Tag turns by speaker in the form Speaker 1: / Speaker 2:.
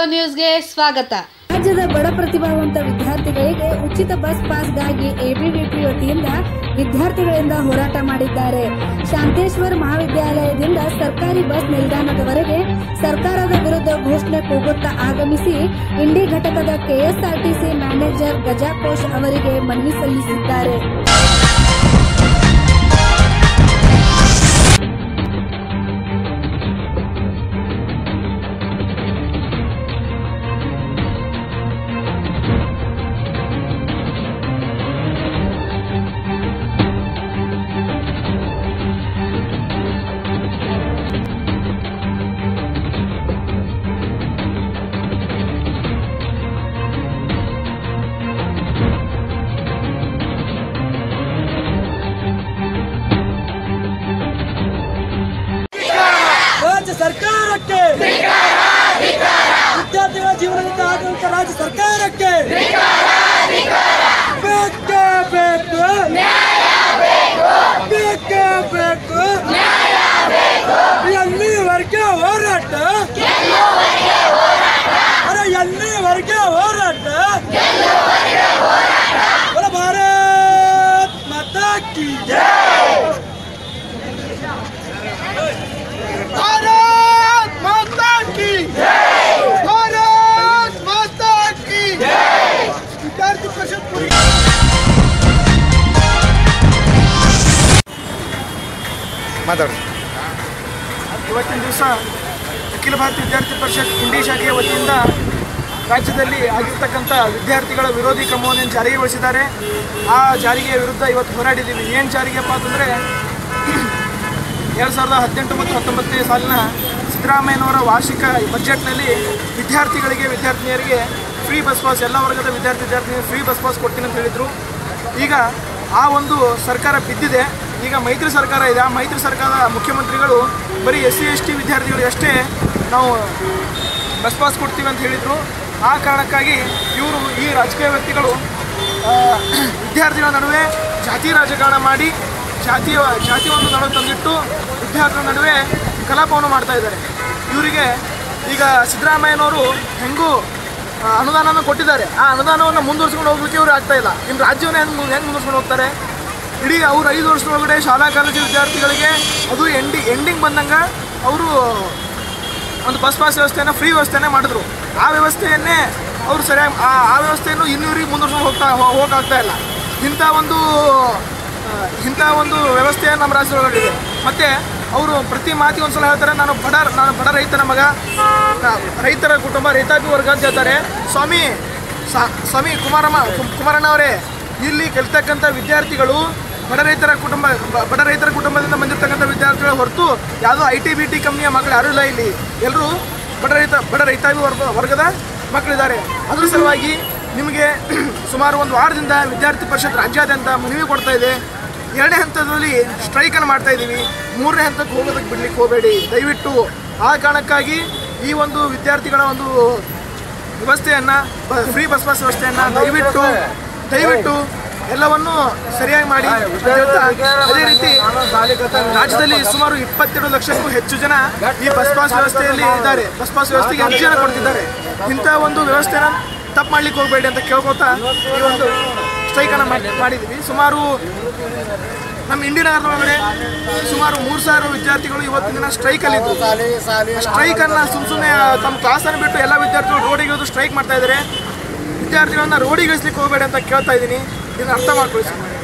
Speaker 1: ನ್ಯೂಸ್ಗೆ ಸ್ವಾಗತ
Speaker 2: ರಾಜ್ಯದ ಬಡ ಪ್ರತಿಭಾವಂತ ವಿದ್ಯಾರ್ಥಿಗಳಿಗೆ ಉಚಿತ ಬಸ್ ಪಾಸ್ಗಾಗಿ ಎಬಿವಿಪಿ ವತಿಯಿಂದ ವಿದ್ಯಾರ್ಥಿಗಳಿಂದ ಹೋರಾಟ ಮಾಡಿದ್ದಾರೆ ಶಾಂತೇಶ್ವರ್ ಮಹಾವಿದ್ಯಾಲಯದಿಂದ ಸರ್ಕಾರಿ ಬಸ್ ನಿಲ್ದಾಣದವರೆಗೆ ಸರ್ಕಾರದ ವಿರುದ್ಧ ಘೋಷಣೆ ಕೂಗುತ್ತಾ ಆಗಮಿಸಿ ಇಂಡಿ ಘಟಕದ ಕೆಎಸ್ಆರ್ಟಿಸಿ ಮ್ಯಾನೇಜರ್ ಗಜಾಕೋಶ್ ಅವರಿಗೆ ಮನವಿ ಸಲ್ಲಿಸಿದ್ದಾರೆ
Speaker 3: ರಾಜ್ಯ ಸರ್ಕಾರಕ್ಕೆ ವಿದ್ಯಾರ್ಥಿಗಳ ಜೀವನದಿಂದ ಆಗುವಂತ ರಾಜ್ಯ ಸರ್ಕಾರಕ್ಕೆ ಬೇಕೇ ಬೇಕು ಬೇಕೇ ಬೇಕು ಎಲ್ಲಿವರೆಗೆ ಹೋರಾಟ ಅರೆ ಎಲ್ಲಿವರೆಗೆ ಹೋರಾಟ ಬಲ ಭಾರತ್ ಮಾತಾ ಕಿ भारत माता की भारत माता की विद्यार्थी परिषद पूरी
Speaker 4: ಮಾತಾಡಿ
Speaker 3: ಇವತ್ತಿನ ದಿವಸ ಅಖಿಲ ಭಾರತ ವಿದ್ಯಾರ್ಥಿ ಪರಿಷತ್ ಇಂಡಿ ಶಾಖೆಯ ವತಿಯಿಂದ ರಾಜ್ಯದಲ್ಲಿ ಆಗಿರ್ತಕ್ಕಂಥ ವಿದ್ಯಾರ್ಥಿಗಳ ವಿರೋಧಿ ಕ್ರಮವನ್ನು ಜಾರಿಗೊಳಿಸಿದ್ದಾರೆ ಆ ಜಾರಿಗೆ ವಿರುದ್ಧ ಇವತ್ತು ಹೋರಾಡಿದ್ದೀವಿ ಏನು ಜಾರಿಗೆಪ್ಪ ಅಂತಂದರೆ ಎರಡು ಸಾವಿರದ ಹದಿನೆಂಟು ಮತ್ತು ಹತ್ತೊಂಬತ್ತನೇ ಸಾಲಿನ ಸಿದ್ದರಾಮಯ್ಯನವರ ವಾರ್ಷಿಕ ಬಜೆಟ್ನಲ್ಲಿ ವಿದ್ಯಾರ್ಥಿಗಳಿಗೆ ವಿದ್ಯಾರ್ಥಿನಿಯರಿಗೆ ಫ್ರೀ ಬಸ್ ಪಾಸ್ ಎಲ್ಲ ವರ್ಗದ ವಿದ್ಯಾರ್ಥಿ ವಿದ್ಯಾರ್ಥಿನಿಯರಿಗೆ ಫ್ರೀ ಬಸ್ ಪಾಸ್ ಕೊಡ್ತೀನಿ ಅಂತ ಹೇಳಿದರು ಈಗ ಆ ಒಂದು ಸರ್ಕಾರ ಬಿದ್ದಿದೆ ಈಗ ಮೈತ್ರಿ ಸರ್ಕಾರ ಇದೆ ಆ ಮೈತ್ರಿ ಸರ್ಕಾರದ ಮುಖ್ಯಮಂತ್ರಿಗಳು ಬರೀ ಎಸ್ ಸಿ ಎಸ್ ಟಿ ವಿದ್ಯಾರ್ಥಿಗಳಿಗೆ ಅಷ್ಟೇ ನಾವು ಬಸ್ ಪಾಸ್ ಕೊಡ್ತೀವಿ ಅಂತ ಹೇಳಿದರು ಆ ಕಾರಣಕ್ಕಾಗಿ ಇವರು ಈ ರಾಜಕೀಯ ವ್ಯಕ್ತಿಗಳು ಆ, ವಿದ್ಯಾರ್ಥಿಗಳ ನಡುವೆ ಜಾತಿ ರಾಜಕಾರಣ ಮಾಡಿ ಜಾತಿಯ ಜಾತಿ ಒಂದು ನಡುವೆ ತಂದಿಟ್ಟು ವಿದ್ಯಾರ್ಥಿಗಳ ನಡುವೆ ಕಲಾಪವನ್ನು ಮಾಡ್ತಾ ಇದ್ದಾರೆ ಇವರಿಗೆ ಈಗ ಸಿದ್ದರಾಮಯ್ಯನವರು ಹೆಂಗೂ ಆ, ಅನುದಾನವನ್ನು ಕೊಟ್ಟಿದ್ದಾರೆ ಆ ಅನುದಾನವನ್ನು ಮುಂದುವರ್ಸ್ಕೊಂಡು ಹೋಗ್ಲಿಕ್ಕೆ ಇವರು ಆಗ್ತಾ ಇಲ್ಲ ಇನ್ನು ರಾಜ್ಯವನ್ನು ಹೆಂಗೆ ಹೆಂಗೆ ಮುಂದುವರ್ಸ್ಕೊಂಡು ಹೋಗ್ತಾರೆ ಇಡೀ ಅವ್ರು ಐದು ವರ್ಷದೊಳಗಡೆ ಶಾಲಾ ಕಾಲೇಜು ವಿದ್ಯಾರ್ಥಿಗಳಿಗೆ ಅದು ಎಂಡಿ ಎಂಡಿಂಗ್ ಬಂದಂಗೆ ಅವರು ಒಂದು ಬಸ್ ಪಾಸ್ ವ್ಯವಸ್ಥೆಯನ್ನು ಫ್ರೀ ವ್ಯವಸ್ಥೆನೇ ಮಾಡಿದ್ರು ಆ ವ್ಯವಸ್ಥೆಯನ್ನೇ ಅವರು ಸರಿಯಾಗಿ ಆ ಆ ವ್ಯವಸ್ಥೆಯನ್ನು ಇನ್ನೂರಿಗೆ ಮುಂದುವರ್ಸ್ಕೊಂಡು ಹೋಗ್ತಾ ಹೋ- ಹೋಗಕ್ಕಾಗ್ತಾ ಇಲ್ಲ ಇಂಥ ಒಂದು ಆ, ಇಂಥ ಒಂದು ವ್ಯವಸ್ಥೆ ನಮ್ಮ ರಾಜ್ಯದೊಳಗಿದೆ ಮತ್ತು ಅವರು ಪ್ರತಿ ಮಾತಿಗೆ ಒಂದ್ಸಲ ಹೇಳ್ತಾರೆ ನಾನು ಬಡ ನಾನು ಬಡ ರೈತನ ಮಗ ನಾ- ರೈತರ ಕುಟುಂಬ ರೈತಾಪಿ ವರ್ಗ ಅಂತ ಹೇಳ್ತಾರೆ ಸ್ವಾಮಿ ಸಾ- ಸ್ವಾಮಿ ಕುಮಾರಮ್ಮ ಕು- ಕುಮಾರಣ್ಣ ಅವರೇ ಇಲ್ಲಿ ಕಲಿತಕ್ಕಂಥ ವಿದ್ಯಾರ್ಥಿಗಳು ಬಡ ರೈತರ ಕುಟುಂಬ ಬ- ಬಡ ರೈತರ ಕುಟುಂಬದಿಂದ ಬಂದಿರತಕ್ಕಂಥ ವಿದ್ಯಾರ್ಥಿಗಳ ಹೊರತು ಯಾವುದೋ ಐ ಟಿ ಬಿ ಟಿ ಕಂಪ್ನಿಯ ಮಕ್ಕಳು ಯಾರೂ ಇಲ್ಲ ಇಲ್ಲಿ ಎಲ್ಲರೂ ಬಡ ರೈತ ಬಡ ರೈತಾಪಿ ವರ್ಗ ವರ್ಗದ ಮಕ್ಕಳಿದ್ದಾರೆ ಅದ್ರ ಸಲುವಾಗಿ ನಿಮಗೆ ಸುಮಾರು ಒಂದು ವಾರದಿಂದ ವಿದ್ಯಾರ್ಥಿ ಪರಿಷತ್ ರಾಜ್ಯಾದ್ಯಂತ ಮನವಿ ಕೊಡ್ತಾ ಇದೆ ಎರಡನೇ ಹಂತದಲ್ಲಿ ಸ್ಟ್ರೈಕನ್ನು ಮಾಡ್ತಾ ಇದ್ದೀವಿ ಮೂರನೇ ಹಂತಕ್ಕೆ ಹೋಗೋದಕ್ಕೆ ಬಿಡ್ಲಿಕ್ಕೆ ಹೋಗಬೇಡಿ ದಯವಿಟ್ಟು ಆ ಕಾರಣಕ್ಕಾಗಿ ಈ ಒಂದು ವಿದ್ಯಾರ್ಥಿಗಳ ಒಂದು ವ್ಯವಸ್ಥೆಯನ್ನ ಫ್ರೀ ಬಸ್ ಪಾಸ್ ವ್ಯವಸ್ಥೆಯನ್ನ ದಯವಿಟ್ಟು ದಯವಿಟ್ಟು ಎಲ್ಲವನ್ನು ಸರಿಯಾಗಿ ಮಾಡಿ ಅಂತ ಹೇಳ್ತಾ, ಅದೇ ರೀತಿ ರಾಜ್ಯದಲ್ಲಿ ಸುಮಾರು ಇಪ್ಪತ್ತೆರಡು ಲಕ್ಷಕ್ಕೂ ಹೆಚ್ಚು ಜನ ಈ ಬಸ್ ಪಾಸ್ ವ್ಯವಸ್ಥೆಯಲ್ಲಿ ಇದ್ದಾರೆ ಬಸ್ ಪಾಸ್ ವ್ಯವಸ್ಥೆಗೆ ಅರ್ಜಿಯನ್ನು ಕೊಡ್ತಿದ್ದಾರೆ ಇಂಥ ಒಂದು ವ್ಯವಸ್ಥೆನ ತಪ್ಪು ಮಾಡ್ಲಿಕ್ಕೆ ಹೋಗಬೇಡಿ ಅಂತ ಕೇಳ್ಕೊತಾ ಈ ಒಂದು ಸ್ಟ್ರೈಕನ್ನು ಮಾಡಿದ್ದೀವಿ ಸುಮಾರು ನಮ್ಮ ಇಂಡಿ ನಗರದೊಳಗಡೆ ಸುಮಾರು ಮೂರು ಸಾವಿರ ವಿದ್ಯಾರ್ಥಿಗಳು ಇವತ್ತಿನ ದಿನ ಸ್ಟ್ರೈಕಲ್ಲಿದ್ದು ಸ್ಟ್ರೈಕನ್ನು ಸುಮ್ ಸುಮ್ಮನೆ ತಮ್ಮ ಕ್ಲಾಸನ್ನು ಬಿಟ್ಟು ಎಲ್ಲ ವಿದ್ಯಾರ್ಥಿಗಳು ರೋಡಿಗೆ ಇಳಿದು ಸ್ಟ್ರೈಕ್ ಮಾಡ್ತಾ ಇದ್ದಾರೆ ವಿದ್ಯಾರ್ಥಿಗಳನ್ನ ರೋಡಿಗೆ ಇಳಿಸ್ಲಿಕ್ಕೆ ಹೋಗಬೇಡಿ ಅಂತ ಕೇಳ್ತಾ ಇದ್ದೀನಿ ಇದನ್ನ ಅರ್ಥ ಮಾಡ್ಕೊಳ್ಳಿ ಸುಮ್ಮನೆ